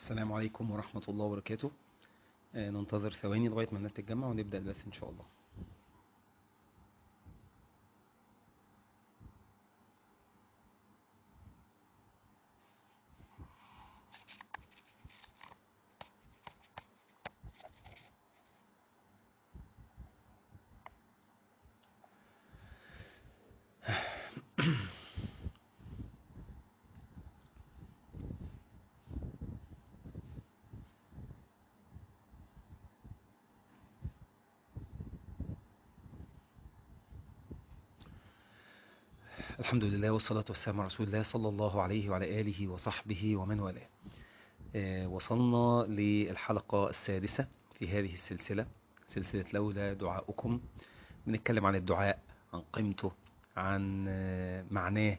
السلام عليكم ورحمة الله وبركاته آه، ننتظر ثواني لغاية ما الناس تتجمع ونبدأ البث إن شاء الله الحمد لله والصلاة والسلام على رسول الله صلى الله عليه وعلى آله وصحبه ومن والاه آه، وصلنا للحلقة السادسة في هذه السلسلة سلسلة لولا دعاؤكم بنتكلم عن الدعاء عن قيمته عن آه، معناه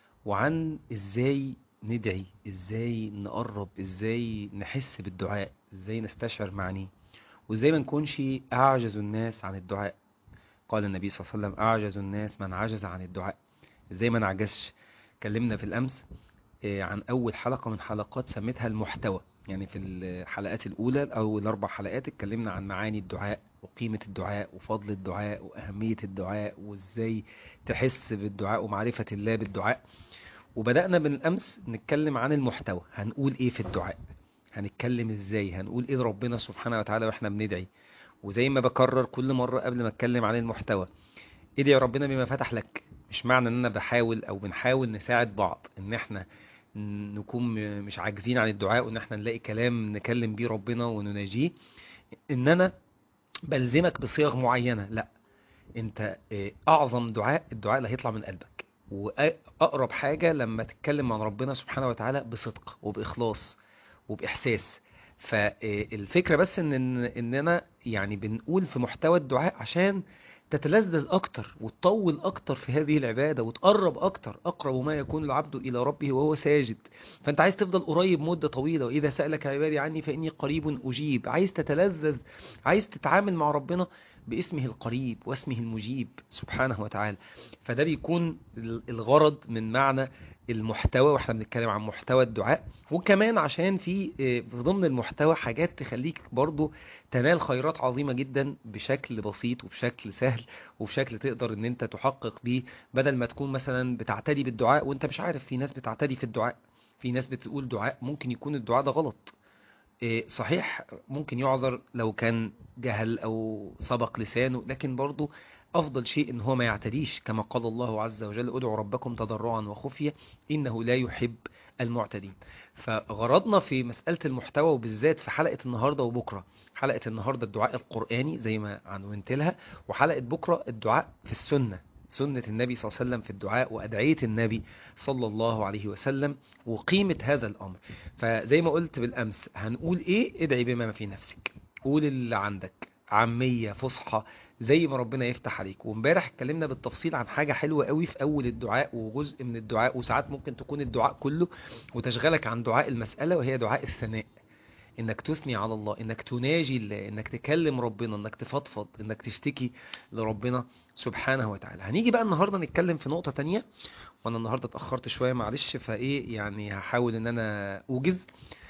وعن ازاي ندعي ازاي نقرب ازاي نحس بالدعاء ازاي نستشعر معانيه وازاي ما نكونش اعجز الناس عن الدعاء قال النبي صلى الله عليه وسلم اعجز الناس من عجز عن الدعاء ازاي ما نعجزش اتكلمنا في الامس آه، عن اول حلقة من حلقات سميتها المحتوى يعني في الحلقات الاولى او الاربع حلقات اتكلمنا عن معاني الدعاء وقيمة الدعاء وفضل الدعاء واهمية الدعاء وازاي تحس بالدعاء ومعرفة الله بالدعاء وبدأنا بالامس نتكلم عن المحتوى هنقول ايه في الدعاء هنتكلم ازاي هنقول ايه لربنا سبحانه وتعالى واحنا بندعي وزي ما بكرر كل مرة قبل ما اتكلم عن المحتوى ادعي ربنا بما فتح لك مش معنى ان انا بحاول او بنحاول نساعد بعض ان احنا نكون م- مش عاجزين عن الدعاء وان احنا نلاقي كلام نكلم بيه ربنا ونناجيه ان انا بلزمك بصيغ معينة لا انت آه، اعظم دعاء الدعاء اللي هيطلع من قلبك واقرب حاجة لما تتكلم عن ربنا سبحانه وتعالى بصدق وباخلاص وباحساس فالفكرة بس ان ان اننا يعني بنقول في محتوى الدعاء عشان تتلذذ اكتر وتطول اكتر في هذه العبادة وتقرب اكتر اقرب ما يكون العبد الى ربه وهو ساجد فانت عايز تفضل قريب مدة طويلة واذا سألك عبادي عني فاني قريب اجيب عايز تتلذذ عايز تتعامل مع ربنا باسمه القريب واسمه المجيب سبحانه وتعالى فده بيكون ال- الغرض من معنى المحتوى واحنا بنتكلم عن محتوى الدعاء وكمان عشان في آه، في ضمن المحتوى حاجات تخليك برضو تنال خيرات عظيمة جدا بشكل بسيط وبشكل سهل وبشكل تقدر ان انت تحقق بيه بدل ما تكون مثلا بتعتدي بالدعاء وانت مش عارف في ناس بتعتدي في الدعاء في ناس بتقول دعاء ممكن يكون الدعاء ده غلط إيه، صحيح ممكن يعذر لو كان جهل او سبق لسانه لكن برضو افضل شيء ان هو ما يعتديش كما قال الله عز وجل ادعوا ربكم تضرعا وخفية انه لا يحب المعتدين فغرضنا في مسألة المحتوى وبالذات في حلقة النهاردة وبكرة حلقة النهاردة الدعاء القرآني زي ما عنونت لها وحلقة بكرة الدعاء في السنة سنة النبي صلى الله عليه وسلم في الدعاء وأدعية النبي صلى الله عليه وسلم وقيمة هذا الأمر فزي ما قلت بالأمس هنقول إيه ادعي بما في نفسك قول اللي عندك عامية فصحى زي ما ربنا يفتح عليك وامبارح اتكلمنا بالتفصيل عن حاجة حلوة قوي في أول الدعاء وجزء من الدعاء وساعات ممكن تكون الدعاء كله وتشغلك عن دعاء المسألة وهي دعاء الثناء انك تثني على الله انك تناجي الله انك تكلم ربنا انك تفضفض انك تشتكي لربنا سبحانه وتعالى هنيجي بقى النهاردة نتكلم في نقطة تانية وانا النهاردة اتأخرت شوية معلش فايه يعني هحاول ان انا اوجز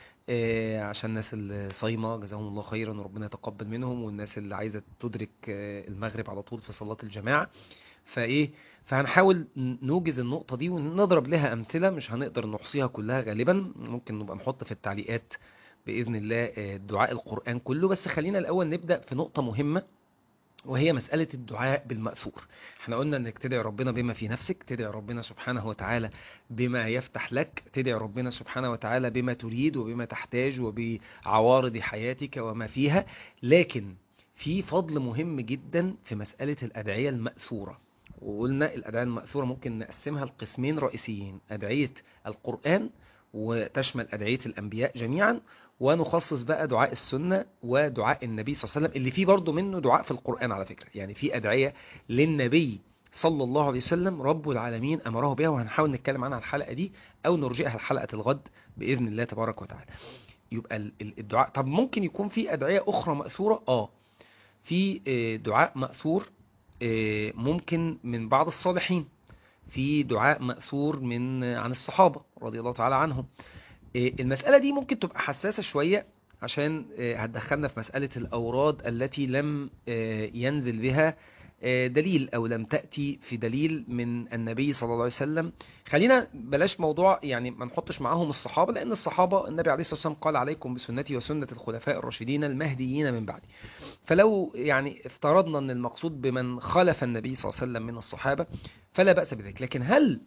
آه، عشان الناس اللي صايمة جزاهم الله خيرا وربنا يتقبل منهم والناس اللي عايزة تدرك آه، المغرب على طول في صلاة الجماعة فايه فهنحاول نوجز النقطة دي ونضرب لها أمثلة مش هنقدر نحصيها كلها غالبا ممكن نبقى نحط في التعليقات بإذن الله آه، دعاء القرآن كله بس خلينا الأول نبدأ في نقطة مهمة وهي مسألة الدعاء بالمأثور احنا قلنا انك تدعي ربنا بما في نفسك تدعي ربنا سبحانه وتعالى بما يفتح لك تدعي ربنا سبحانه وتعالى بما تريد وبما تحتاج وبعوارض حياتك وما فيها لكن في فضل مهم جدا في مسألة الأدعية المأثورة وقلنا الأدعية المأثورة ممكن نقسمها لقسمين رئيسيين أدعية القرآن وتشمل أدعية الأنبياء جميعا ونخصص بقى دعاء السنة ودعاء النبي صلى الله عليه وسلم اللي فيه برضه منه دعاء في القرآن على فكرة يعني في أدعية للنبي صلى الله عليه وسلم رب العالمين أمره بها وهنحاول نتكلم عنها الحلقة دي أو نرجئها الحلقة الغد بإذن الله تبارك وتعالى يبقى ال- ال- الدعاء طب ممكن يكون في أدعية أخرى مأثورة آه في آه، دعاء مأثور آه، ممكن من بعض الصالحين في دعاء مأثور من عن الصحابة رضي الله تعالى عنهم إيه، المسألة دي ممكن تبقى حساسة شوية عشان إيه، هتدخلنا في مسألة الأوراد التي لم إيه، ينزل بها إيه، دليل أو لم تأتي في دليل من النبي صلى الله عليه وسلم خلينا بلاش موضوع يعني ما نحطش معاهم الصحابة لأن الصحابة النبي عليه الصلاة والسلام قال عليكم بسنتي وسنة الخلفاء الراشدين المهديين من بعدي فلو يعني افترضنا أن المقصود بمن خلف النبي صلى الله عليه وسلم من الصحابة فلا بأس بذلك لكن هل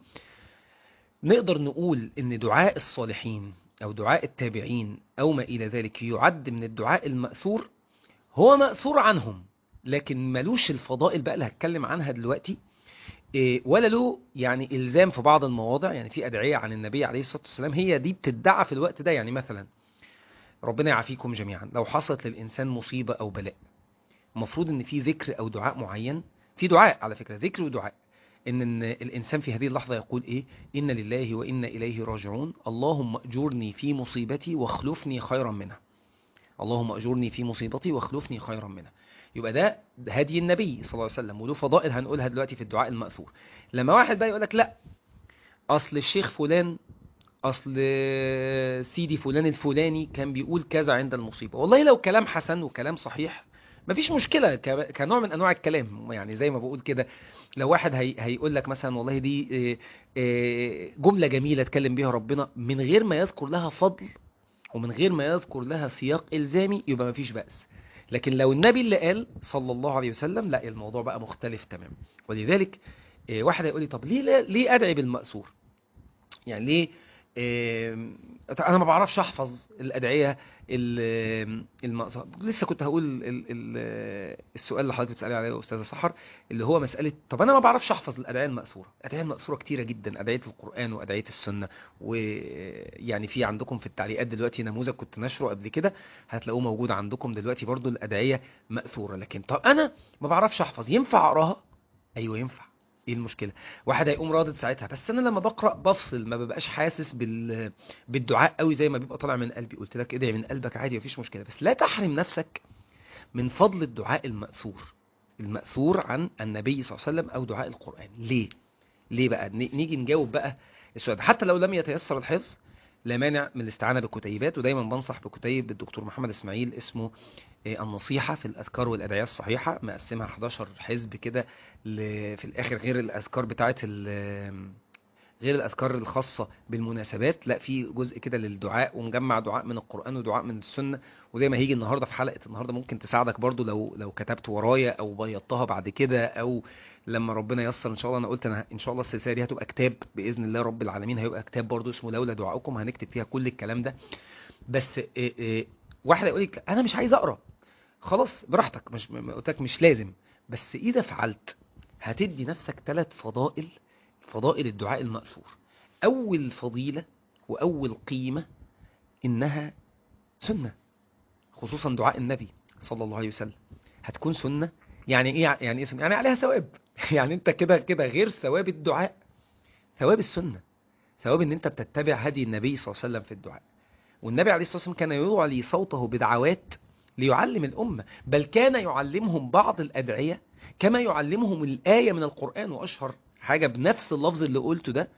نقدر نقول ان دعاء الصالحين او دعاء التابعين او ما الى ذلك يعد من الدعاء المأثور هو مأثور عنهم لكن ملوش الفضائل بقى اللي هتكلم عنها دلوقتي إيه، ولا له يعني الزام في بعض المواضع يعني في ادعية عن النبي عليه الصلاة والسلام هي دي بتدعى في الوقت ده يعني مثلا ربنا يعافيكم جميعا لو حصلت للإنسان مصيبة أو بلاء المفروض ان في ذكر او دعاء معين في دعاء على فكرة ذكر ودعاء ان إن الانسان في هذه اللحظة يقول ايه ان لله وانا اليه راجعون اللهم اجرني في مصيبتي واخلفني خيرا منها اللهم اجرني في مصيبتي واخلفني خيرا منها يبقى ده هدي النبي صلى الله عليه وسلم وله فضائل هنقولها دلوقتي في الدعاء المأثور لما واحد بقى يقول لك لا اصل الشيخ فلان اصل سيدي فلان الفلاني كان بيقول كذا عند المصيبة والله لو كلام حسن وكلام صحيح مفيش مشكلة ك- كنوع من انواع الكلام يعني زي ما بقول كده لو واحد هي هيقول لك مثلا والله دي إيه، إيه، جملة جميلة اتكلم بيها ربنا من غير ما يذكر لها فضل ومن غير ما يذكر لها سياق إلزامي يبقى مفيش بأس لكن لو النبي اللي قال صلى الله عليه وسلم لا الموضوع بقى مختلف تماما ولذلك إيه، واحد هيقول لي طب ليه لا- ليه أدعي بالمأثور يعني ليه إيه، انا ما بعرفش احفظ الادعيه ال- المأثور لسه كنت هقول ال- ال- السؤال اللي حضرتك بتسالي عليه يا استاذه سحر اللي هو مساله طب انا ما بعرفش احفظ الادعيه المأثوره الادعيه المأثوره كتيره جدا ادعيه القران وادعيه السنه ويعني في عندكم في التعليقات دلوقتي نموذج كنت نشره قبل كده هتلاقوه موجود عندكم دلوقتي برضو الادعيه مأثوره لكن طب انا ما بعرفش احفظ ينفع اقراها ايوه ينفع ايه المشكله واحد هيقوم رادد ساعتها بس انا لما بقرا بفصل ما ببقاش حاسس بال بالدعاء قوي زي ما بيبقى طالع من قلبي قلت لك ادعي من قلبك عادي مفيش مشكله بس لا تحرم نفسك من فضل الدعاء المأثور المأثور عن النبي صلى الله عليه وسلم او دعاء القرآن ليه ليه بقى ن- نيجي نجاوب بقى السؤال ده حتى لو لم يتيسر الحفظ لا مانع من الاستعانة بكتيبات ودايما بنصح بكتيب الدكتور محمد اسماعيل اسمه آه، النصيحة في الأذكار والأدعية الصحيحة مقسمها 11 حزب كده ل- في الآخر غير الأذكار بتاعة ال- غير الأذكار الخاصة بالمناسبات لا في جزء كده للدعاء ومجمع دعاء من القرآن ودعاء من السنة وزي ما هيجي النهاردة في حلقة النهاردة ممكن تساعدك برضو لو لو كتبت ورايا أو بيضتها بعد كده أو لما ربنا ييسر إن شاء الله أنا قلت أنا إن شاء الله السلسلة دي هتبقى كتاب بإذن الله رب العالمين هيبقى كتاب برضو اسمه لولا دعاؤكم هنكتب فيها كل الكلام ده بس إيه إيه واحد يقول لك أنا مش عايز أقرأ خلاص براحتك مش ما قلت لك مش لازم بس إذا فعلت هتدي نفسك ثلاث فضائل فضائل الدعاء المأثور أول فضيلة وأول قيمة إنها سنة خصوصا دعاء النبي صلى الله عليه وسلم هتكون سنة يعني إيه يعني إيه سنة؟ يعني عليها ثواب يعني أنت كده كده غير ثواب الدعاء ثواب السنة ثواب إن أنت بتتبع هدي النبي صلى الله عليه وسلم في الدعاء والنبي عليه الصلاة والسلام كان يعلي صوته بدعوات ليعلم الأمة بل كان يعلمهم بعض الأدعية كما يعلمهم الآية من القرآن وأشهر حاجة بنفس اللفظ اللي قلته ده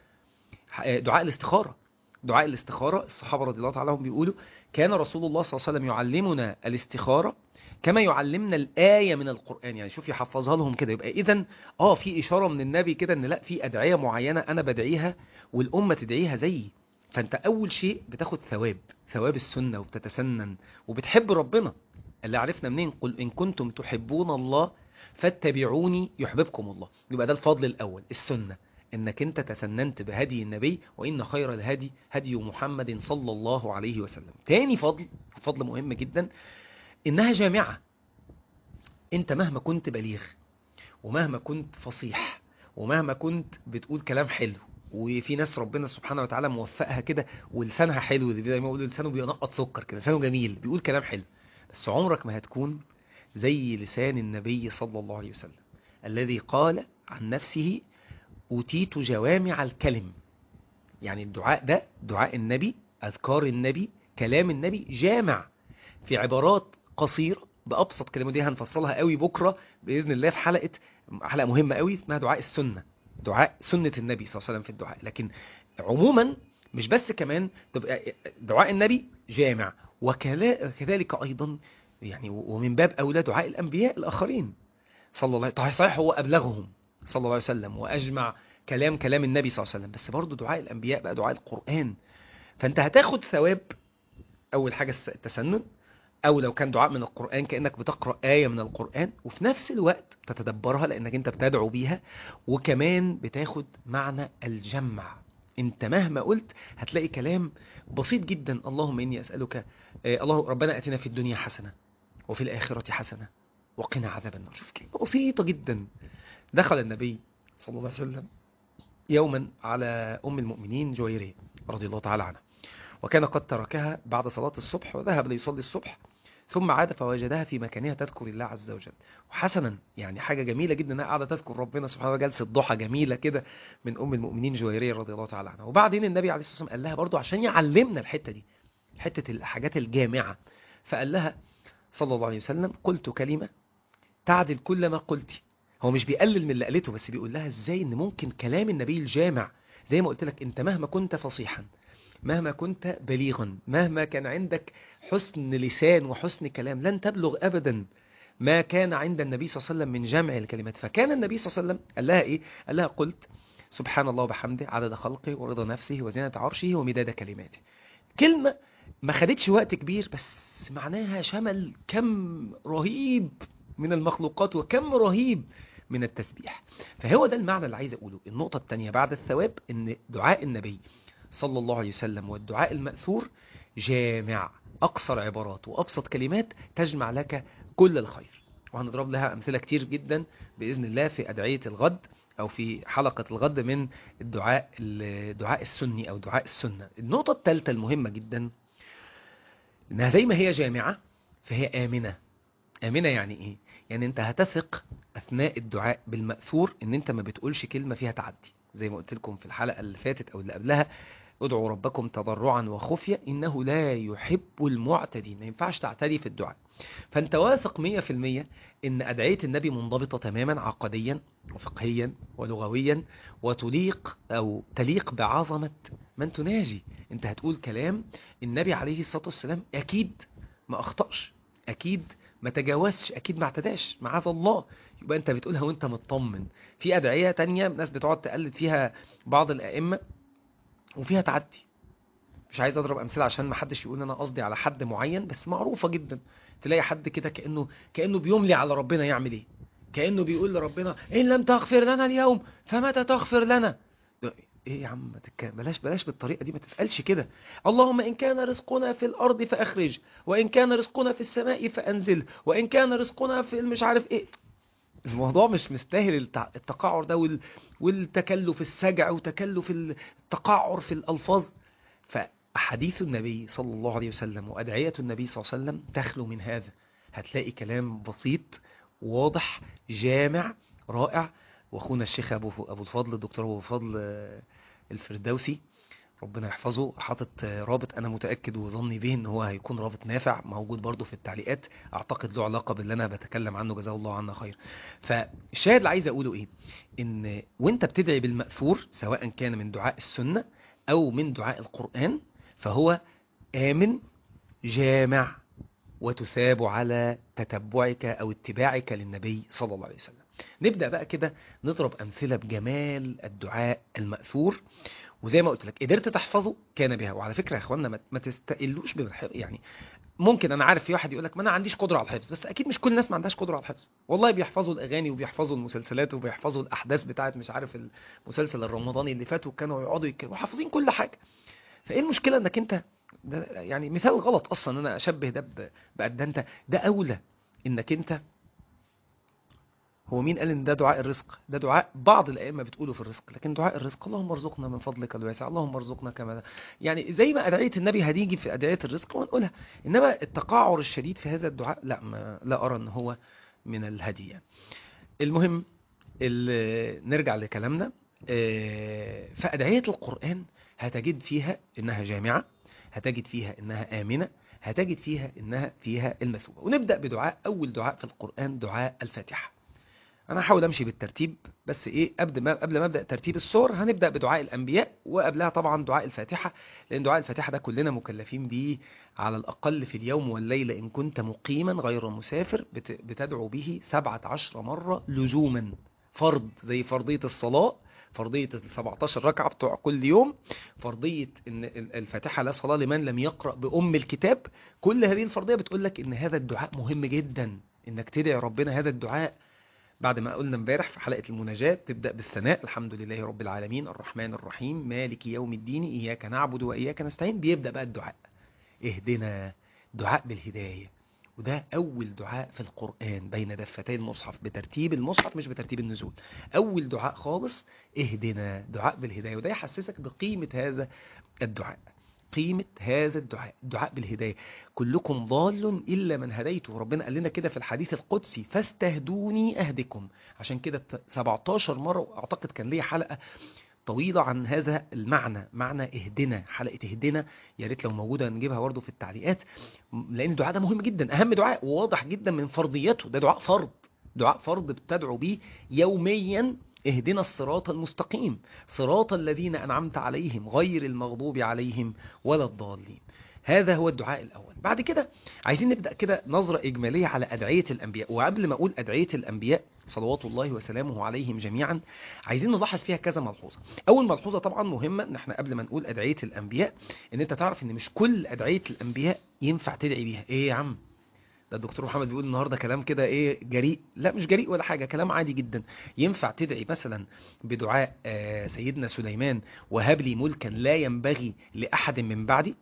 دعاء الاستخارة دعاء الاستخارة الصحابة رضي الله تعالى عنهم بيقولوا كان رسول الله صلى الله عليه وسلم يعلمنا الاستخارة كما يعلمنا الآية من القرآن يعني شوف يحفظها لهم كده يبقى إذن آه في إشارة من النبي كده إن لا في أدعية معينة أنا بدعيها والأمة تدعيها زيي فأنت أول شيء بتاخد ثواب ثواب السنة وبتتسنن وبتحب ربنا اللي عرفنا منين قل إن كنتم تحبون الله فاتبعوني يحببكم الله يبقى ده الفضل الأول السنة انك انت تسننت بهدي النبي وان خير الهدي هدي محمد صلى الله عليه وسلم تاني فضل فضل مهم جدا انها جامعة انت مهما كنت بليغ ومهما كنت فصيح ومهما كنت بتقول كلام حلو وفي ناس ربنا سبحانه وتعالى موفقها كده ولسانها حلو زي ما بيقولوا لسانه بينقط سكر كده لسانه جميل بيقول كلام حلو بس عمرك ما هتكون زي لسان النبي صلى الله عليه وسلم الذي قال عن نفسه أوتيت جوامع الكلم يعني الدعاء ده دعاء النبي أذكار النبي كلام النبي جامع في عبارات قصيرة بأبسط كلمة دي هنفصلها قوي بكرة بإذن الله في حلقة حلقة مهمة قوي اسمها دعاء السنة دعاء سنة النبي صلى الله عليه وسلم في الدعاء لكن عموما مش بس كمان تبقى دعاء النبي جامع وكذلك ايضا يعني ومن باب اولى دعاء الانبياء الاخرين صلى الله عليه صحيح هو ابلغهم صلى الله عليه وسلم واجمع كلام كلام النبي صلى الله عليه وسلم بس برضه دعاء الانبياء بقى دعاء القران فانت هتاخد ثواب اول حاجه التسنن او لو كان دعاء من القران كانك بتقرا ايه من القران وفي نفس الوقت تتدبرها لانك انت بتدعو بيها وكمان بتاخد معنى الجمع انت مهما قلت هتلاقي كلام بسيط جدا اللهم اني اسالك آه الله ربنا اتنا في الدنيا حسنه وفي الاخره حسنه وقنا عذاب النار شوف كلمه بسيطه جدا دخل النبي صلى الله عليه وسلم يوما على ام المؤمنين جويريه رضي الله تعالى عنها وكان قد تركها بعد صلاة الصبح وذهب ليصلي الصبح ثم عاد فوجدها في مكانها تذكر الله عز وجل وحسنا يعني حاجة جميلة جدا انها قاعدة تذكر ربنا سبحانه وتعالى جلسة ضحى جميلة كده من أم المؤمنين جويرية رضي الله تعالى عنها وبعدين النبي عليه الصلاة والسلام قال لها برضو عشان يعلمنا الحتة دي حتة الحاجات الجامعة فقال لها صلى الله عليه وسلم قلت كلمة تعدل كل ما قلتي هو مش بيقلل من اللي قالته بس بيقول لها ازاي ان ممكن كلام النبي الجامع زي ما قلت لك انت مهما كنت فصيحا مهما كنت بليغا مهما كان عندك حسن لسان وحسن كلام لن تبلغ أبدا ما كان عند النبي صلى الله عليه وسلم من جمع الكلمات فكان النبي صلى الله عليه وسلم قال لها إيه قال لها قلت سبحان الله وبحمده عدد خلقه ورضا نفسه وزينة عرشه ومداد كلماته كلمة ما خدتش وقت كبير بس معناها شمل كم رهيب من المخلوقات وكم رهيب من التسبيح فهو ده المعنى اللي عايز أقوله النقطة الثانية بعد الثواب إن دعاء النبي صلى الله عليه وسلم والدعاء المأثور جامع أقصر عبارات وأبسط كلمات تجمع لك كل الخير وهنضرب لها أمثلة كتير جدا بإذن الله في أدعية الغد أو في حلقة الغد من الدعاء الدعاء السني أو دعاء السنة النقطة الثالثة المهمة جدا إنها زي ما هي جامعة فهي آمنة آمنة يعني إيه؟ يعني أنت هتثق أثناء الدعاء بالمأثور إن أنت ما بتقولش كلمة فيها تعدي زي ما قلت لكم في الحلقة اللي فاتت أو اللي قبلها ادعوا ربكم تضرعا وخفية إنه لا يحب المعتدين ما ينفعش تعتدي في الدعاء فأنت واثق مية في المية إن أدعية النبي منضبطة تماما عقديا وفقهيا ولغويا وتليق أو تليق بعظمة من تناجي أنت هتقول كلام النبي عليه الصلاة والسلام أكيد ما أخطأش أكيد ما تجاوزش أكيد ما اعتداش معاذ الله يبقى أنت بتقولها وأنت مطمن في أدعية تانية ناس بتقعد تقلد فيها بعض الأئمة وفيها تعدي مش عايز اضرب امثله عشان ما حدش يقول انا قصدي على حد معين بس معروفه جدا تلاقي حد كده كانه كانه بيملي على ربنا يعمل ايه كانه بيقول لربنا ان لم تغفر لنا اليوم فمتى تغفر لنا ايه يا عم تك... بلاش بلاش بالطريقه دي ما تتقالش كده اللهم ان كان رزقنا في الارض فاخرج وان كان رزقنا في السماء فانزل وان كان رزقنا في مش عارف ايه الموضوع مش مستاهل التقعر ده وال... والتكلف السجع وتكلف التقعر في الألفاظ فأحاديث النبي صلى الله عليه وسلم وأدعية النبي صلى الله عليه وسلم تخلو من هذا هتلاقي كلام بسيط واضح جامع رائع واخونا الشيخ أبو, أبو الفضل الدكتور أبو الفضل الفردوسي ربنا يحفظه حاطط رابط انا متاكد وظني به ان هو هيكون رابط نافع موجود برضو في التعليقات اعتقد له علاقه باللي انا بتكلم عنه جزاه الله عنا خير فالشاهد اللي عايز اقوله ايه ان وانت بتدعي بالماثور سواء كان من دعاء السنه او من دعاء القران فهو امن جامع وتثاب على تتبعك او اتباعك للنبي صلى الله عليه وسلم نبدا بقى كده نضرب امثله بجمال الدعاء الماثور وزي ما قلت لك قدرت تحفظه كان بها وعلى فكره يا اخوانا ما تستقلوش بالحفظ يعني ممكن انا عارف في واحد يقول لك ما انا عنديش قدره على الحفظ بس اكيد مش كل الناس ما عندهاش قدره على الحفظ والله بيحفظوا الاغاني وبيحفظوا المسلسلات وبيحفظوا الاحداث بتاعه مش عارف المسلسل الرمضاني اللي فات وكانوا يقعدوا يتكلموا حافظين كل حاجه فايه المشكله انك انت ده يعني مثال غلط اصلا ان انا اشبه ده بقد انت ده اولى انك انت هو مين قال ان ده دعاء الرزق ده دعاء بعض الائمه بتقوله في الرزق لكن دعاء الرزق اللهم ارزقنا من فضلك الواسع اللهم ارزقنا كما يعني زي ما ادعيه النبي هتيجي في ادعيه الرزق ونقولها انما التقعر الشديد في هذا الدعاء لا ما لا ارى ان هو من الهدي يعني. المهم نرجع لكلامنا فادعيه القران هتجد فيها انها جامعه هتجد فيها انها امنه هتجد فيها انها فيها المثوبه ونبدا بدعاء اول دعاء في القران دعاء الفاتحه انا هحاول امشي بالترتيب بس ايه قبل ما قبل ما ابدا ترتيب السور هنبدا بدعاء الانبياء وقبلها طبعا دعاء الفاتحه لان دعاء الفاتحه ده كلنا مكلفين بيه على الاقل في اليوم والليله ان كنت مقيما غير مسافر بت- بتدعو به 17 مره لزوما فرض زي فرضيه الصلاه فرضيه ال 17 ركعه بتوع كل يوم فرضيه ان ال- الفاتحه لا صلاه لمن لم يقرا بام الكتاب كل هذه الفرضيه بتقول لك ان هذا الدعاء مهم جدا انك تدعي ربنا هذا الدعاء بعد ما قلنا امبارح في حلقة المناجاة تبدأ بالثناء الحمد لله رب العالمين الرحمن الرحيم مالك يوم الدين إياك نعبد وإياك نستعين بيبدأ بقى الدعاء اهدنا دعاء بالهداية وده أول دعاء في القرآن بين دفتي المصحف بترتيب المصحف مش بترتيب النزول أول دعاء خالص اهدنا دعاء بالهداية وده يحسسك بقيمة هذا الدعاء قيمة هذا الدعاء الدعاء بالهداية كلكم ضال إلا من هديته ربنا قال لنا كده في الحديث القدسي فاستهدوني أهدكم عشان كده 17 مرة أعتقد كان ليا حلقة طويلة عن هذا المعنى معنى اهدنا حلقة اهدنا يا ريت لو موجودة نجيبها برضه في التعليقات لأن الدعاء ده مهم جدا أهم دعاء وواضح جدا من فرضيته ده دعاء فرض دعاء فرض بتدعو بيه يوميا اهدنا الصراط المستقيم صراط الذين أنعمت عليهم غير المغضوب عليهم ولا الضالين هذا هو الدعاء الأول بعد كده عايزين نبدأ كده نظرة إجمالية على أدعية الأنبياء وقبل ما أقول أدعية الأنبياء صلوات الله وسلامه عليهم جميعا عايزين نلاحظ فيها كذا ملحوظة أول ملحوظة طبعا مهمة إن احنا قبل ما نقول أدعية الأنبياء إن أنت تعرف إن مش كل أدعية الأنبياء ينفع تدعي بيها إيه يا عم ده الدكتور محمد بيقول النهارده كلام كده ايه جريء لا مش جريء ولا حاجه كلام عادي جدا ينفع تدعي مثلا بدعاء آه، سيدنا سليمان وهب لي ملكا لا ينبغي لاحد من بعدي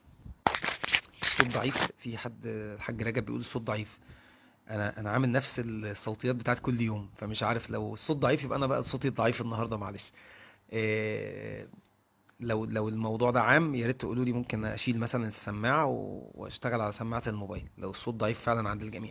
الصوت ضعيف في حد الحاج رجب بيقول الصوت ضعيف انا انا عامل نفس الصوتيات بتاعت كل يوم فمش عارف لو الصوت ضعيف يبقى انا بقى صوتي ضعيف النهارده معلش آه، لو لو الموضوع ده عام يا ريت تقولوا لي ممكن اشيل مثلا السماعه و- واشتغل على سماعه الموبايل لو الصوت ضعيف فعلا عند الجميع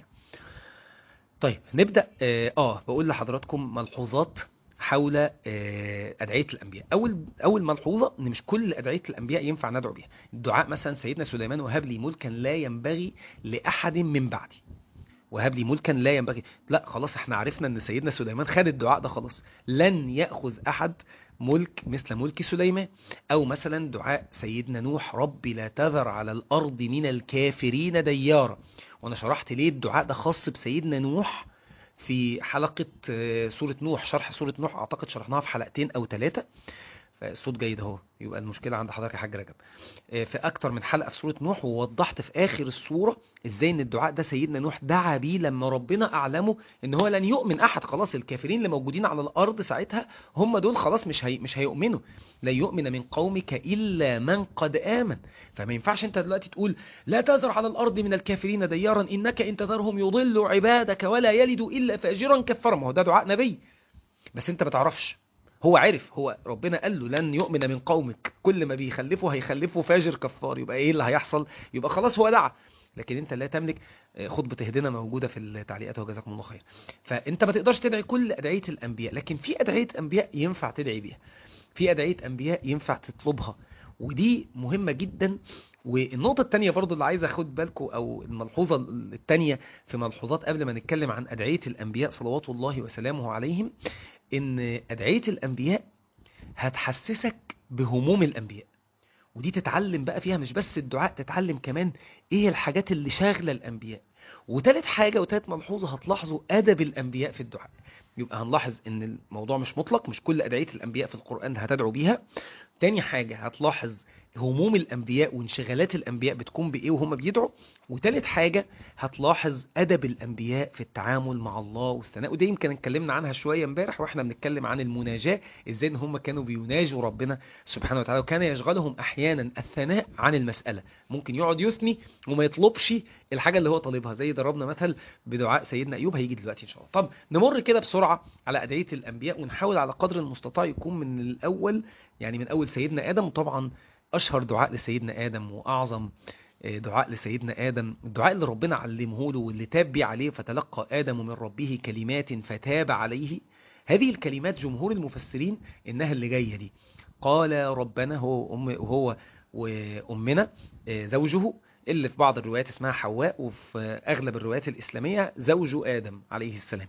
طيب نبدا اه آه، بقول لحضراتكم ملحوظات حول آه، ادعيه الانبياء اول اول ملحوظه ان مش كل ادعيه الانبياء ينفع ندعو بيها الدعاء مثلا سيدنا سليمان وهب لي ملكا لا ينبغي لاحد من بعدي وهب لي ملكا لا ينبغي لا خلاص احنا عرفنا ان سيدنا سليمان خد الدعاء ده خلاص لن ياخذ احد ملك مثل ملك سليمان او مثلا دعاء سيدنا نوح رب لا تذر على الارض من الكافرين ديارا وانا شرحت ليه الدعاء ده خاص بسيدنا نوح في حلقة آه، سورة نوح شرح سورة نوح اعتقد شرحناها في حلقتين او ثلاثة فالصوت جيد اهو يبقى المشكلة عند حضرتك يا حاج رجب آه، في اكتر من حلقة في سورة نوح ووضحت في اخر السورة ازاي ان الدعاء ده سيدنا نوح دعا بيه لما ربنا اعلمه ان هو لن يؤمن احد خلاص الكافرين اللي موجودين على الارض ساعتها هم دول خلاص مش هي مش هيؤمنوا لا يؤمن من قومك الا من قد امن فما ينفعش انت دلوقتي تقول لا تذر على الارض من الكافرين ديارا انك ان تذرهم يضلوا عبادك ولا يلدوا الا فاجرا كفارا ما هو ده دعاء نبي بس انت ما تعرفش هو عرف هو ربنا قال له لن يؤمن من قومك كل ما بيخلفوا هيخلفوا فاجر كفار يبقى ايه اللي هيحصل يبقى خلاص هو دعا لكن انت لا تملك آه، خطبة اهدنا موجودة في التعليقات وجزاكم الله خير فانت ما تقدرش تدعي كل ادعية الانبياء لكن في ادعية انبياء ينفع تدعي بيها في ادعية انبياء ينفع تطلبها ودي مهمة جدا والنقطة التانية برضو اللي عايز اخد بالكم او الملحوظة التانية في ملحوظات قبل ما نتكلم عن ادعية الانبياء صلوات الله وسلامه عليهم ان ادعية الانبياء هتحسسك بهموم الانبياء ودي تتعلم بقى فيها مش بس الدعاء تتعلم كمان ايه الحاجات اللي شاغله الانبياء وتالت حاجه وتالت ملحوظه هتلاحظوا ادب الانبياء في الدعاء يبقى هنلاحظ ان الموضوع مش مطلق مش كل ادعيه الانبياء في القران هتدعو بيها تاني حاجه هتلاحظ هموم الانبياء وانشغالات الانبياء بتكون بايه وهم بيدعوا وتالت حاجه هتلاحظ ادب الانبياء في التعامل مع الله والثناء ودي يمكن اتكلمنا عنها شويه امبارح واحنا بنتكلم عن المناجاه ازاي ان هم كانوا بيناجوا ربنا سبحانه وتعالى وكان يشغلهم احيانا الثناء عن المساله ممكن يقعد يثني وما يطلبش الحاجه اللي هو طالبها زي ضربنا مثل بدعاء سيدنا ايوب هيجي دلوقتي ان شاء الله طب نمر كده بسرعه على ادعيه الانبياء ونحاول على قدر المستطاع يكون من الاول يعني من اول سيدنا ادم وطبعا اشهر دعاء لسيدنا ادم واعظم آه، دعاء لسيدنا ادم الدعاء اللي ربنا علمه له واللي تاب بيه عليه فتلقى ادم من ربه كلمات فتاب عليه هذه الكلمات جمهور المفسرين انها اللي جايه دي قال ربنا هو أم وهو وامنا آه، زوجه اللي في بعض الروايات اسمها حواء وفي اغلب الروايات الاسلاميه زوج ادم عليه السلام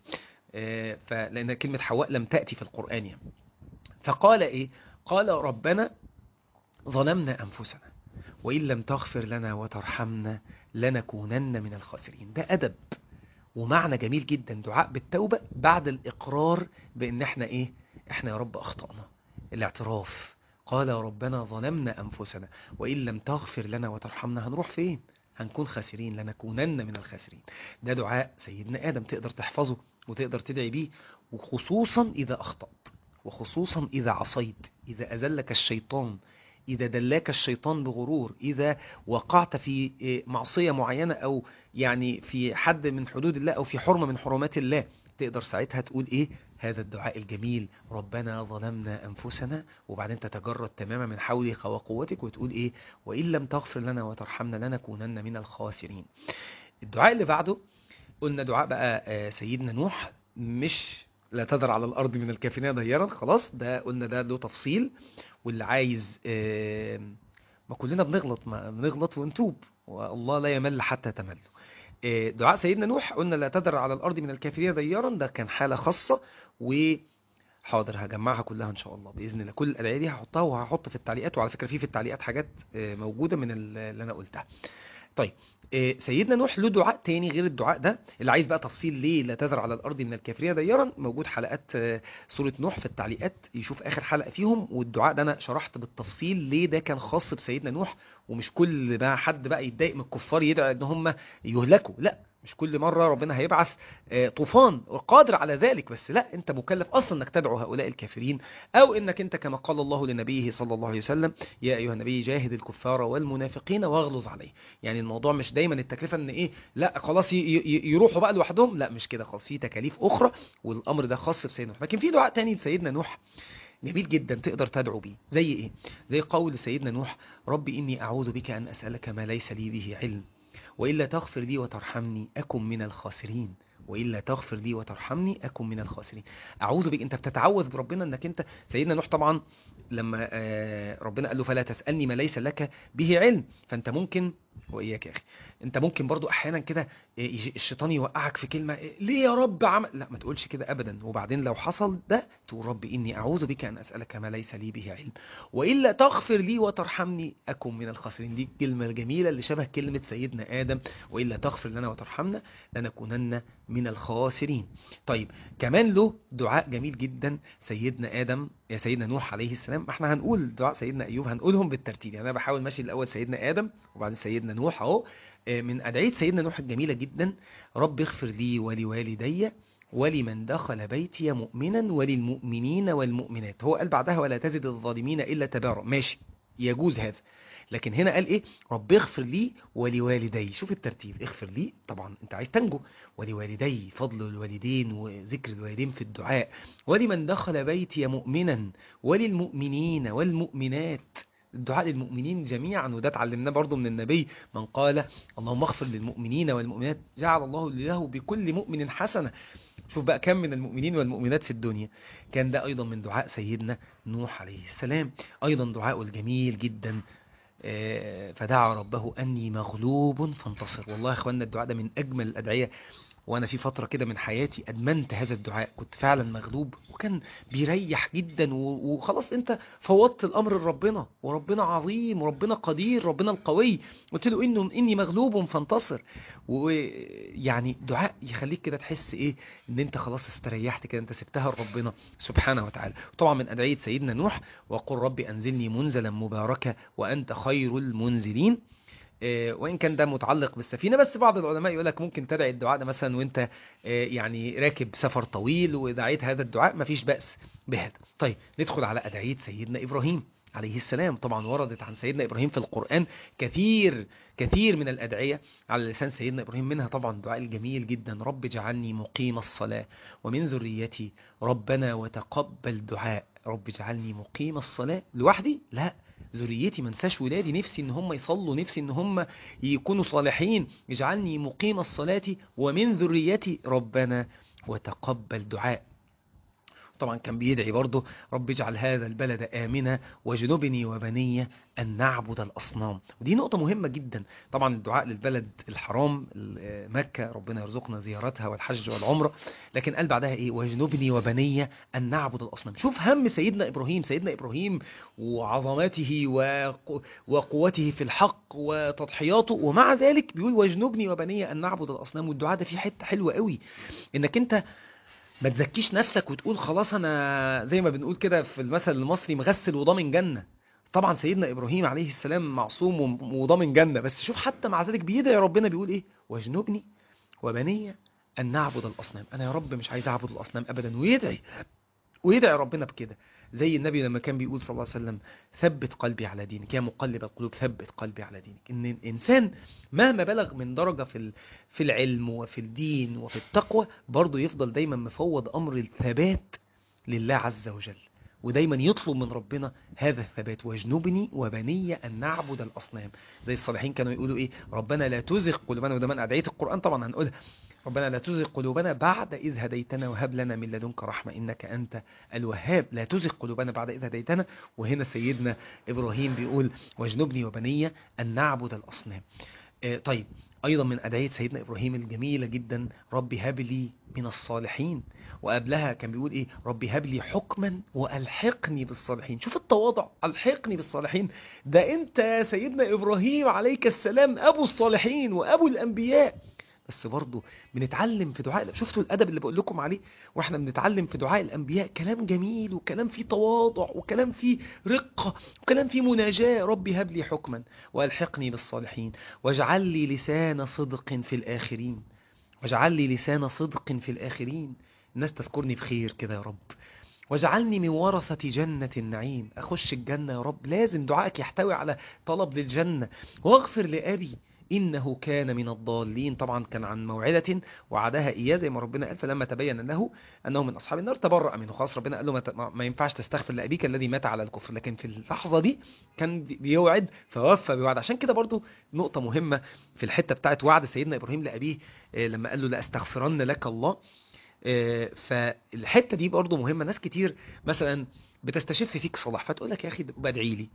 آه، فلأن كلمة حواء لم تأتي في القرآن يعني. فقال إيه قال ربنا ظلمنا أنفسنا وإن لم تغفر لنا وترحمنا لنكونن من الخاسرين ده أدب ومعنى جميل جدا دعاء بالتوبة بعد الإقرار بأن احنا إيه احنا يا رب أخطأنا الاعتراف قال ربنا ظلمنا أنفسنا وإن لم تغفر لنا وترحمنا هنروح فين هنكون خاسرين لنكونن من الخاسرين ده دعاء سيدنا آدم تقدر تحفظه وتقدر تدعي بيه وخصوصا إذا أخطأت وخصوصا إذا عصيت إذا أذلك الشيطان إذا دلاك الشيطان بغرور إذا وقعت في إيه، معصية معينة أو يعني في حد من حدود الله أو في حرمة من حرمات الله تقدر ساعتها تقول إيه هذا الدعاء الجميل ربنا ظلمنا أنفسنا وبعدين تتجرد تماما من حولك وقوتك وتقول إيه وإن لم تغفر لنا وترحمنا لنكونن من الخاسرين الدعاء اللي بعده قلنا دعاء بقى آه، سيدنا نوح مش لا تذر على الأرض من الكافرين ديارا خلاص ده قلنا ده له تفصيل واللي عايز آه، ما كلنا بنغلط ما بنغلط ونتوب والله لا يمل حتى تملوا آه، دعاء سيدنا نوح قلنا لا تذر على الأرض من الكافرين ديارا ده كان حالة خاصة وحاضر هجمعها كلها إن شاء الله بإذن الله كل الأدعية دي هحطها وهحط في التعليقات وعلى فكرة في في التعليقات حاجات آه، موجودة من اللي أنا قلتها طيب آه، سيدنا نوح له دعاء تاني غير الدعاء ده اللي عايز بقى تفصيل ليه لا تذر على الارض من الكافرين ديارا موجود حلقات آه، سوره نوح في التعليقات يشوف اخر حلقه فيهم والدعاء ده انا شرحت بالتفصيل ليه ده كان خاص بسيدنا نوح ومش كل بقى حد بقى يتضايق من الكفار يدعي ان هم يهلكوا لا مش كل مرة ربنا هيبعث آه، طوفان وقادر على ذلك بس لا انت مكلف اصلا انك تدعو هؤلاء الكافرين او انك انت كما قال الله لنبيه صلى الله عليه وسلم يا ايها النبي جاهد الكفار والمنافقين واغلظ عليه يعني الموضوع مش دايما التكلفة ان ايه لا خلاص ي- ي- يروحوا بقى لوحدهم لا مش كده خلاص في تكاليف اخرى والامر ده خاص بسيدنا نوح لكن في دعاء تاني لسيدنا نوح جميل جدا تقدر تدعو بيه زي ايه زي قول سيدنا نوح رب اني اعوذ بك ان اسالك ما ليس لي به علم وإلا تغفر لي وترحمني أكن من الخاسرين وإلا تغفر لي وترحمني أكن من الخاسرين أعوذ بك أنت بتتعوذ بربنا أنك أنت سيدنا نوح طبعا لما آه، ربنا قال له فلا تسألني ما ليس لك به علم فأنت ممكن وإياك يا أخي أنت ممكن برضو أحيانا كده آه، يجي الشيطان يوقعك في كلمة آه، ليه يا رب عمل لا ما تقولش كده أبدا وبعدين لو حصل ده تقول رب إني أعوذ بك أن أسألك ما ليس لي به علم وإلا تغفر لي وترحمني أكن من الخاسرين دي الكلمة الجميلة اللي شبه كلمة سيدنا آدم وإلا تغفر لنا وترحمنا لنكونن من الخاسرين طيب كمان له دعاء جميل جدا سيدنا آدم يا سيدنا نوح عليه السلام احنا هنقول دعاء سيدنا أيوب هنقولهم بالترتيب يعني أنا بحاول ماشي الأول سيدنا آدم وبعدين سيدنا نوح أهو آه، من أدعية سيدنا نوح الجميلة جدا رب اغفر لي ولوالدي ولمن دخل بيتي مؤمنا وللمؤمنين والمؤمنات هو قال بعدها ولا تزد الظالمين إلا تبارا ماشي يجوز هذا لكن هنا قال ايه رب اغفر لي ولوالدي شوف الترتيب اغفر لي طبعا انت عايز تنجو ولوالدي فضل الوالدين وذكر الوالدين في الدعاء ولمن دخل بيتي مؤمنا وللمؤمنين والمؤمنات الدعاء للمؤمنين جميعا وده اتعلمناه برضو من النبي من قال اللهم اغفر للمؤمنين والمؤمنات جعل الله له بكل مؤمن حسنة شوف بقى كم من المؤمنين والمؤمنات في الدنيا كان ده أيضا من دعاء سيدنا نوح عليه السلام أيضا دعاء الجميل جدا آه، فدعا ربه أني مغلوب فانتصر والله يا أخوانا الدعاء ده من أجمل الأدعية وأنا في فترة كده من حياتي أدمنت هذا الدعاء كنت فعلا مغلوب وكان بيريح جدا و- وخلاص أنت فوضت الأمر لربنا وربنا عظيم وربنا قدير ربنا القوي قلت له إنه إني مغلوب فانتصر ويعني دعاء يخليك كده تحس إيه إن أنت خلاص استريحت كده أنت سبتها لربنا سبحانه وتعالى طبعا من أدعية سيدنا نوح وقل رب أنزلني منزلا مباركا وأنت خير المنزلين آه، وإن كان ده متعلق بالسفينة بس بعض العلماء يقول لك ممكن تدعي الدعاء ده مثلا وانت آه، يعني راكب سفر طويل ودعيت هذا الدعاء مفيش بأس بهذا طيب ندخل على أدعية سيدنا إبراهيم عليه السلام طبعا وردت عن سيدنا إبراهيم في القرآن كثير كثير من الأدعية على لسان سيدنا إبراهيم منها طبعا الدعاء الجميل جدا رب اجعلني مقيم الصلاة ومن ذريتي ربنا وتقبل دعاء رب اجعلني مقيم الصلاة لوحدي لا ذريتي ما انساش ولادي نفسي ان هم يصلوا نفسي ان هم يكونوا صالحين اجعلني مقيم الصلاة ومن ذريتي ربنا وتقبل دعاء طبعا كان بيدعي برضه رب اجعل هذا البلد آمنا واجنبني وبني أن نعبد الأصنام ودي نقطة مهمة جدا طبعا الدعاء للبلد الحرام مكة ربنا يرزقنا زيارتها والحج والعمرة لكن قال بعدها ايه واجنبني وبني أن نعبد الأصنام شوف هم سيدنا إبراهيم سيدنا إبراهيم وعظمته وقوته في الحق وتضحياته ومع ذلك بيقول واجنبني وبني أن نعبد الأصنام والدعاء ده فيه حتة حلوة قوي انك انت ما تزكيش نفسك وتقول خلاص انا زي ما بنقول كده في المثل المصري مغسل وضامن جنة طبعا سيدنا ابراهيم عليه السلام معصوم وضامن جنة بس شوف حتى مع ذلك بيدعي ربنا بيقول ايه واجنبني وبني ان نعبد الاصنام انا يا رب مش عايز اعبد الاصنام ابدا ويدعي ويدعي ربنا بكده زي النبي لما كان بيقول صلى الله عليه وسلم ثبت قلبي على دينك يا مقلب القلوب ثبت قلبي على دينك ان الانسان مهما بلغ من درجة في في العلم وفي الدين وفي التقوى برضه يفضل دايما مفوض امر الثبات لله عز وجل ودايما يطلب من ربنا هذا الثبات واجنبني وبني ان نعبد الاصنام زي الصالحين كانوا يقولوا ايه ربنا لا تزغ قلوبنا وده من ادعيه القران طبعا هنقولها ربنا لا تزغ قلوبنا بعد إذ هديتنا وهب لنا من لدنك رحمة إنك أنت الوهاب لا تزغ قلوبنا بعد إذ هديتنا وهنا سيدنا إبراهيم بيقول واجنبني وبني أن نعبد الأصنام طيب أيضا من أدعية سيدنا إبراهيم الجميلة جدا ربي هب لي من الصالحين وقبلها كان بيقول إيه ربي هب لي حكما وألحقني بالصالحين شوف التواضع ألحقني بالصالحين ده أنت يا سيدنا إبراهيم عليك السلام أبو الصالحين وأبو الأنبياء بس برضه بنتعلم في دعاء شفتوا الادب اللي بقول لكم عليه واحنا بنتعلم في دعاء الانبياء كلام جميل وكلام فيه تواضع وكلام فيه رقه وكلام فيه مناجاه ربي هب لي حكما والحقني بالصالحين واجعل لي لسان صدق في الاخرين واجعل لي لسان صدق في الاخرين الناس تذكرني بخير كده يا رب واجعلني من ورثة جنة النعيم أخش الجنة يا رب لازم دعائك يحتوي على طلب للجنة واغفر لأبي إنه كان من الضالين طبعا كان عن موعدة وعدها إياه زي ما ربنا قال فلما تبين له أنه من أصحاب النار تبرأ منه خلاص ربنا قال له ما, ما ينفعش تستغفر لأبيك الذي مات على الكفر لكن في اللحظة دي كان بيوعد فوفى بوعد عشان كده برضو نقطة مهمة في الحتة بتاعت وعد سيدنا إبراهيم لأبيه لما قال له لأستغفرن لك الله فالحتة دي برضو مهمة ناس كتير مثلا بتستشف فيك صلاح فتقول لك يا أخي بدعي لي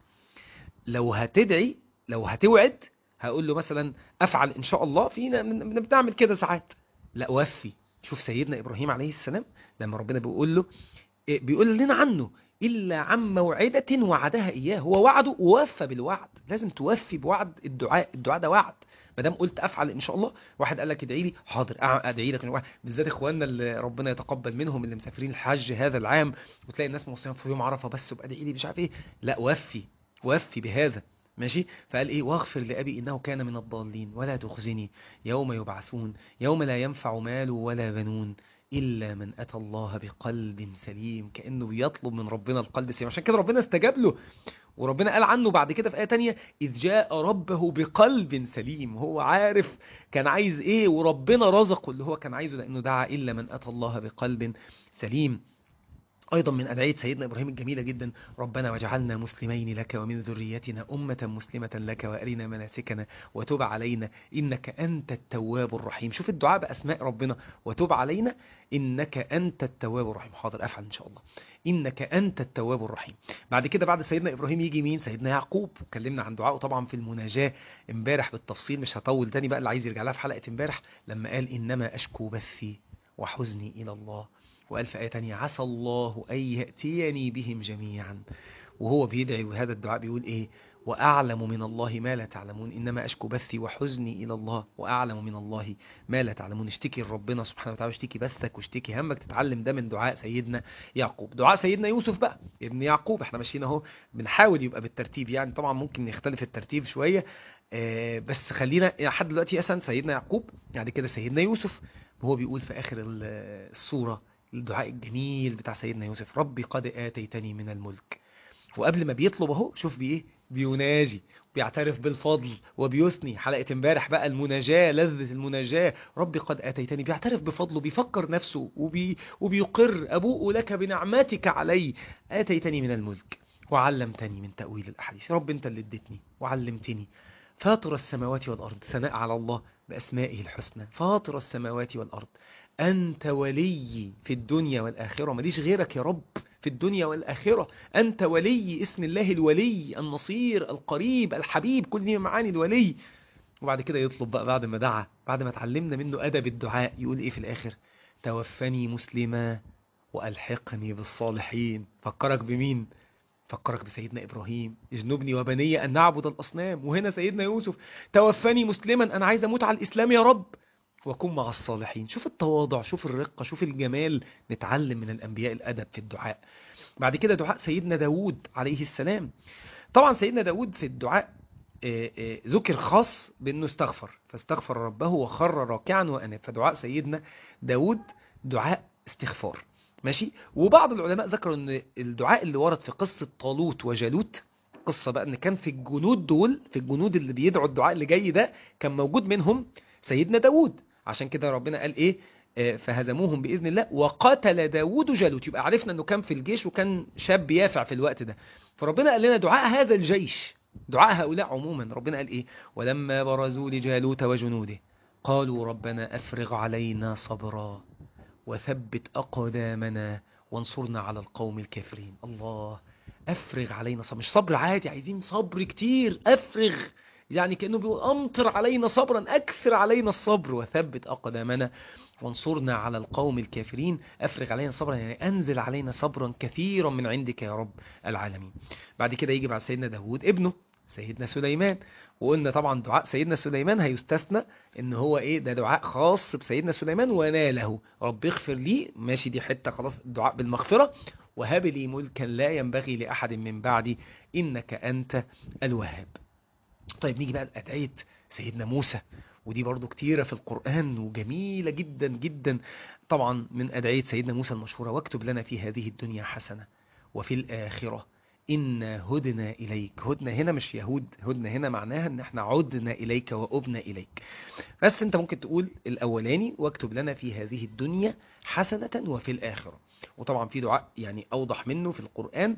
لو هتدعي لو هتوعد هقول له مثلا افعل ان شاء الله فينا بنعمل كده ساعات لا وفي شوف سيدنا ابراهيم عليه السلام لما ربنا بيقول له بيقول لنا عنه الا عن موعده وعدها اياه هو وعده ووفى بالوعد لازم توفي بوعد الدعاء الدعاء ده وعد ما دام قلت افعل ان شاء الله واحد قال لك ادعي لي حاضر ادعي لك بالذات اخواننا اللي ربنا يتقبل منهم اللي مسافرين الحج هذا العام وتلاقي الناس موصيين في يوم عرفه بس وابقى ادعي لي مش عارف ايه لا وفي وفي بهذا ماشي فقال ايه واغفر لأبي إنه كان من الضالين ولا تخزني يوم يبعثون يوم لا ينفع مال ولا بنون إلا من أتى الله بقلب سليم كأنه بيطلب من ربنا القلب السليم عشان كده ربنا استجاب له وربنا قال عنه بعد كده في آية تانية إذ جاء ربه بقلب سليم هو عارف كان عايز إيه وربنا رزقه اللي هو كان عايزه لأنه دعا إلا من أتى الله بقلب سليم أيضا من أدعية سيدنا إبراهيم الجميلة جدا ربنا وجعلنا مسلمين لك ومن ذريتنا أمة مسلمة لك وأرنا مناسكنا وتب علينا إنك أنت التواب الرحيم شوف الدعاء بأسماء ربنا وتب علينا إنك أنت التواب الرحيم حاضر أفعل إن شاء الله إنك أنت التواب الرحيم بعد كده بعد سيدنا إبراهيم يجي مين سيدنا يعقوب اتكلمنا عن دعائه طبعا في المناجاة امبارح بالتفصيل مش هطول تاني بقى اللي عايز يرجع لها في حلقة امبارح لما قال إنما أشكو بثي وحزني إلى الله وقال في آية تانية عسى الله أن يأتيني بهم جميعا وهو بيدعي وهذا الدعاء بيقول إيه وأعلم من الله ما لا تعلمون إنما أشكو بثي وحزني إلى الله وأعلم من الله ما لا تعلمون اشتكي لربنا سبحانه وتعالى اشتكي بثك واشتكي همك تتعلم ده من دعاء سيدنا يعقوب دعاء سيدنا يوسف بقى ابن يعقوب احنا ماشيين اهو بنحاول يبقى بالترتيب يعني طبعا ممكن يختلف الترتيب شوية اه بس خلينا لحد دلوقتي مثلا سيدنا يعقوب بعد كده سيدنا يوسف وهو بيقول في آخر السورة الدعاء الجميل بتاع سيدنا يوسف ربي قد آتيتني من الملك وقبل ما بيطلب اهو شوف بايه بيناجي بيعترف بالفضل وبيثني حلقة امبارح بقى المناجاة لذة المناجاة ربي قد آتيتني بيعترف بفضله بيفكر نفسه وبي وبيقر أبوء لك بنعمتك علي آتيتني من الملك وعلمتني من تأويل الأحاديث رب أنت اللي اديتني وعلمتني فاطر السماوات والأرض ثناء على الله بأسمائه الحسنى فاطر السماوات والأرض أنت ولي في الدنيا والآخرة ماليش غيرك يا رب في الدنيا والآخرة أنت ولي اسم الله الولي النصير القريب الحبيب كل دي معاني الولي وبعد كده يطلب بقى بعد ما دعا بعد ما اتعلمنا منه أدب الدعاء يقول إيه في الآخر توفني مسلما وألحقني بالصالحين فكرك بمين فكرك بسيدنا إبراهيم اجنبني وبني أن نعبد الأصنام وهنا سيدنا يوسف توفني مسلما أنا عايز أموت على الإسلام يا رب وكن مع الصالحين شوف التواضع شوف الرقة شوف الجمال نتعلم من الأنبياء الأدب في الدعاء بعد كده دعاء سيدنا داود عليه السلام طبعا سيدنا داود في الدعاء آه، آه، ذكر خاص بأنه استغفر فاستغفر ربه وخر راكعا وأناب فدعاء سيدنا داود دعاء استغفار ماشي وبعض العلماء ذكروا ان الدعاء اللي ورد في قصة طالوت وجالوت قصة بقى ان كان في الجنود دول في الجنود اللي بيدعوا الدعاء اللي جاي ده كان موجود منهم سيدنا داود عشان كده ربنا قال ايه آه، فهزموهم بإذن الله وقتل داود جالوت يبقى عرفنا انه كان في الجيش وكان شاب يافع في الوقت ده فربنا قال لنا دعاء هذا الجيش دعاء هؤلاء عموما ربنا قال ايه ولما برزوا لجالوت وجنوده قالوا ربنا افرغ علينا صبرا وثبت أقدامنا وانصرنا على القوم الكافرين الله أفرغ علينا صبر مش صبر عادي عايزين صبر كتير أفرغ يعني كأنه بيقول أمطر علينا صبرا أكثر علينا الصبر وثبت أقدامنا وانصرنا على القوم الكافرين أفرغ علينا صبرا يعني أنزل علينا صبرا كثيرا من عندك يا رب العالمين بعد كده يجي بعد سيدنا داود ابنه سيدنا سليمان وقلنا طبعا دعاء سيدنا سليمان هيستثنى ان هو ايه ده دعاء خاص بسيدنا سليمان وناله رب اغفر لي ماشي دي حته خلاص دعاء بالمغفره وهب لي ملكا لا ينبغي لاحد من بعدي انك انت الوهاب طيب نيجي بقى لأدعية سيدنا موسى ودي برضو كتيرة في القرآن وجميلة جدا جدا طبعا من أدعية سيدنا موسى المشهورة واكتب لنا في هذه الدنيا حسنة وفي الآخرة إنا هدنا إليك هدنا هنا مش يهود هدنا هنا معناها إن احنا عدنا إليك وأبنا إليك بس أنت ممكن تقول الأولاني واكتب لنا في هذه الدنيا حسنة وفي الآخرة وطبعا في دعاء يعني أوضح منه في القرآن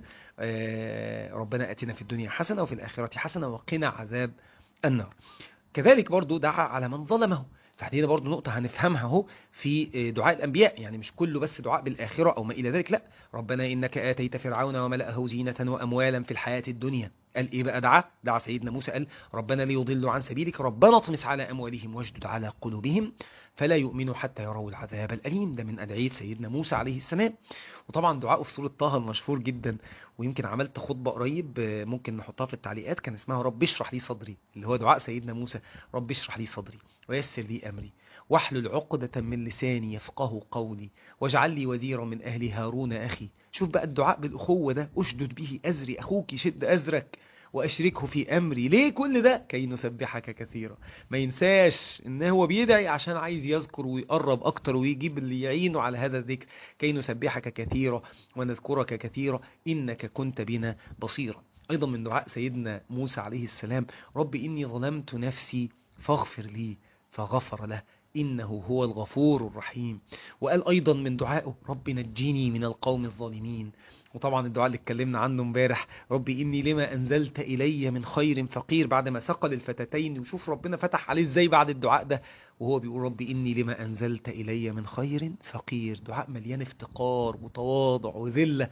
آه، ربنا أتنا في الدنيا حسنة وفي الآخرة حسنة وقنا عذاب النار كذلك برضو دعا على من ظلمه فهدينا برضو نقطة هنفهمها اهو في دعاء الأنبياء يعني مش كله بس دعاء بالآخرة أو ما إلى ذلك لا ربنا إنك آتيت فرعون وملأه زينة وأموالا في الحياة الدنيا قال إيه بقى دعا دعا سيدنا موسى قال ربنا ليضلوا عن سبيلك ربنا اطمس على أموالهم واشدد على قلوبهم فلا يؤمنوا حتى يروا العذاب الأليم ده من أدعية سيدنا موسى عليه السلام وطبعا دعاءه في سورة طه المشهور جدا ويمكن عملت خطبة قريب آه، ممكن نحطها في التعليقات كان اسمها رب اشرح لي صدري اللي هو دعاء سيدنا موسى رب اشرح لي صدري ويسر لي أمري واحلل عقدة من لساني يفقه قولي واجعل لي وزيرا من أهل هارون أخي شوف بقى الدعاء بالأخوة ده أشدد به أزري أخوك يشد أزرك وأشركه في أمري ليه كل ده كي نسبحك كثيرا ما ينساش إن هو بيدعي عشان عايز يذكر ويقرب أكتر ويجيب اللي يعينه على هذا الذكر كي نسبحك كثيرا ونذكرك كثيرا إنك كنت بنا بصيرا أيضا من دعاء سيدنا موسى عليه السلام رب إني ظلمت نفسي فاغفر لي فغفر له إنه هو الغفور الرحيم وقال أيضا من دعائه رب نجيني من القوم الظالمين وطبعا الدعاء اللي اتكلمنا عنه امبارح ربي إني لما أنزلت إلي من خير فقير بعد ما سقل الفتاتين وشوف ربنا فتح عليه ازاي بعد الدعاء ده وهو بيقول ربي إني لما أنزلت إلي من خير فقير دعاء مليان افتقار وتواضع وذلة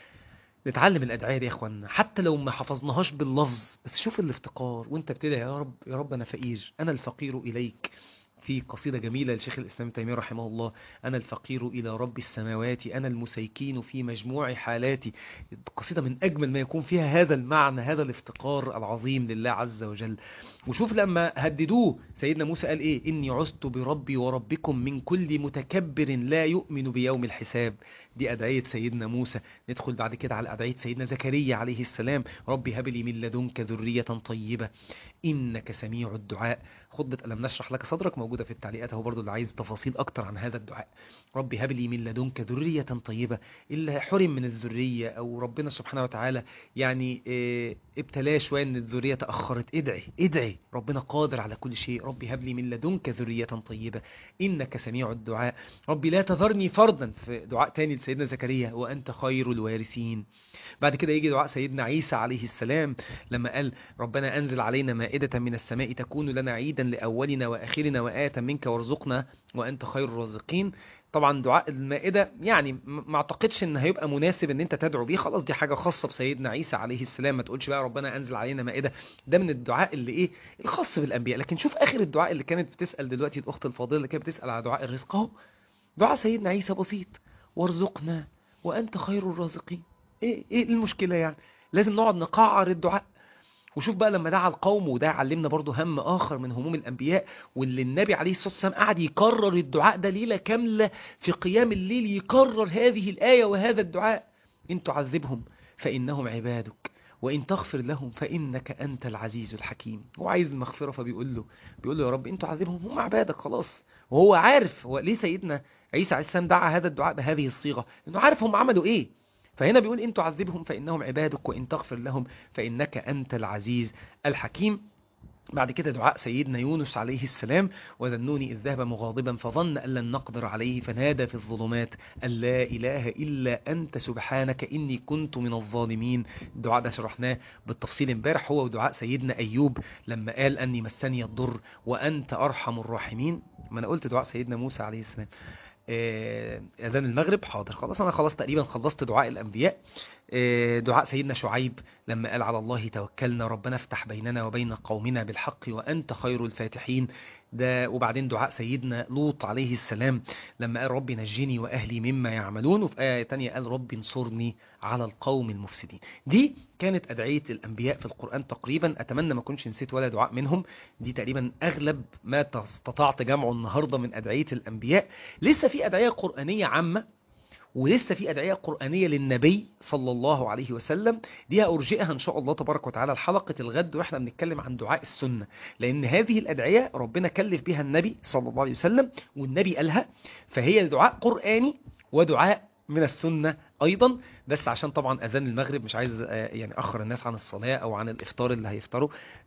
نتعلم الأدعية دي يا اخوانا حتى لو ما حفظناهاش باللفظ بس شوف الافتقار وانت بتدعي يا رب يا رب أنا فقير أنا الفقير إليك في قصيدة جميلة لشيخ الإسلام ابن تيمية رحمه الله أنا الفقير إلى رب السماوات أنا المسيكين في مجموع حالاتي قصيدة من أجمل ما يكون فيها هذا المعنى هذا الافتقار العظيم لله عز وجل وشوف لما هددوه سيدنا موسى قال إيه إني عزت بربي وربكم من كل متكبر لا يؤمن بيوم الحساب دي أدعية سيدنا موسى ندخل بعد كده على أدعية سيدنا زكريا عليه السلام ربي هب لي من لدنك ذرية طيبة إنك سميع الدعاء خطبة ألم نشرح لك صدرك موجودة موجودة في التعليقات اهو برضو اللي عايز تفاصيل اكتر عن هذا الدعاء ربي هب لي من لدنك ذرية طيبة اللي حرم من الذرية او ربنا سبحانه وتعالى يعني اه ابتلاه شوية ان الذرية تأخرت ادعي ادعي ربنا قادر على كل شيء ربي هب لي من لدنك ذرية طيبة انك سميع الدعاء ربي لا تذرني فردا في دعاء تاني لسيدنا زكريا وانت خير الوارثين بعد كده يجي دعاء سيدنا عيسى عليه السلام لما قال ربنا أنزل علينا مائدة من السماء تكون لنا عيدا لأولنا وآخرنا وآية منك وارزقنا وأنت خير الرازقين طبعا دعاء المائدة يعني ما اعتقدش ان هيبقى مناسب ان انت تدعو بيه خلاص دي حاجة خاصة بسيدنا عيسى عليه السلام ما تقولش بقى ربنا انزل علينا مائدة ده من الدعاء اللي ايه الخاص بالانبياء لكن شوف اخر الدعاء اللي كانت بتسأل دلوقتي الاخت الفاضلة اللي كانت بتسأل على دعاء الرزق اهو دعاء سيدنا عيسى بسيط وارزقنا وانت خير الرازقين ايه ايه المشكلة يعني لازم نقعد نقعر الدعاء وشوف بقى لما دعا القوم وده علمنا برضو هم آخر من هموم الأنبياء واللي النبي عليه الصلاة والسلام قعد يكرر الدعاء ده ليلة كاملة في قيام الليل يكرر هذه الآية وهذا الدعاء إن تعذبهم فإنهم عبادك وإن تغفر لهم فإنك أنت العزيز الحكيم هو عايز المغفرة فبيقول له بيقول له يا رب إن تعذبهم هم عبادك خلاص وهو عارف هو ليه سيدنا عيسى عليه السلام دعا هذا الدعاء بهذه الصيغة إنه عارف هم عملوا إيه فهنا بيقول إن تعذبهم فإنهم عبادك وإن تغفر لهم فإنك أنت العزيز الحكيم بعد كده دعاء سيدنا يونس عليه السلام وذنوني إذ ذهب مغاضبا فظن أن لن نقدر عليه فنادى في الظلمات أن لا إله إلا أنت سبحانك إني كنت من الظالمين الدعاء ده شرحناه بالتفصيل امبارح هو ودعاء سيدنا أيوب لما قال أني مسني الضر وأنت أرحم الراحمين ما أنا قلت دعاء سيدنا موسى عليه السلام اذان المغرب حاضر خلاص انا خلاص تقريبا خلصت دعاء الانبياء دعاء سيدنا شعيب لما قال على الله توكلنا ربنا افتح بيننا وبين قومنا بالحق وانت خير الفاتحين ده وبعدين دعاء سيدنا لوط عليه السلام لما قال رب نجني واهلي مما يعملون وفي ايه تانية قال رب انصرني على القوم المفسدين دي كانت ادعيه الانبياء في القران تقريبا اتمنى ما اكونش نسيت ولا دعاء منهم دي تقريبا اغلب ما استطعت جمعه النهارده من ادعيه الانبياء لسه في ادعيه قرانيه عامه ولسه في أدعية قرآنية للنبي صلى الله عليه وسلم دي هأرجئها إن شاء الله تبارك وتعالى الحلقة الغد وإحنا بنتكلم عن دعاء السنة لأن هذه الأدعية ربنا كلف بها النبي صلى الله عليه وسلم والنبي قالها فهي دعاء قرآني ودعاء من السنة أيضا بس عشان طبعا أذان المغرب مش عايز يعني أخر الناس عن الصلاة أو عن الإفطار اللي هيفطروا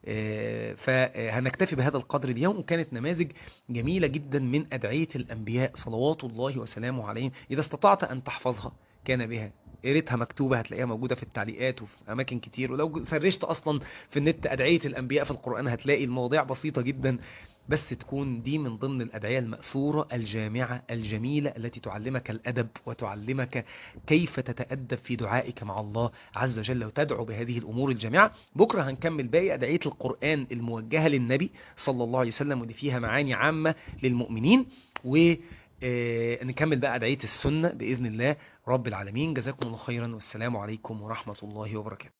فهنكتفي بهذا القدر اليوم وكانت نماذج جميلة جدا من أدعية الأنبياء صلوات الله وسلامه عليهم إذا استطعت أن تحفظها كان بها قريتها مكتوبة هتلاقيها موجودة في التعليقات وفي أماكن كتير ولو سرشت أصلا في النت أدعية الأنبياء في القرآن هتلاقي المواضيع بسيطة جدا بس تكون دي من ضمن الأدعية المأثورة الجامعة الجميلة التي تعلمك الأدب وتعلمك كيف تتأدب في دعائك مع الله عز وجل وتدعو بهذه الأمور الجامعة بكرة هنكمل باقي أدعية القرآن الموجهة للنبي صلى الله عليه وسلم ودي فيها معاني عامة للمؤمنين و نكمل بقى أدعية السنة بإذن الله رب العالمين جزاكم الله خيرا والسلام عليكم ورحمة الله وبركاته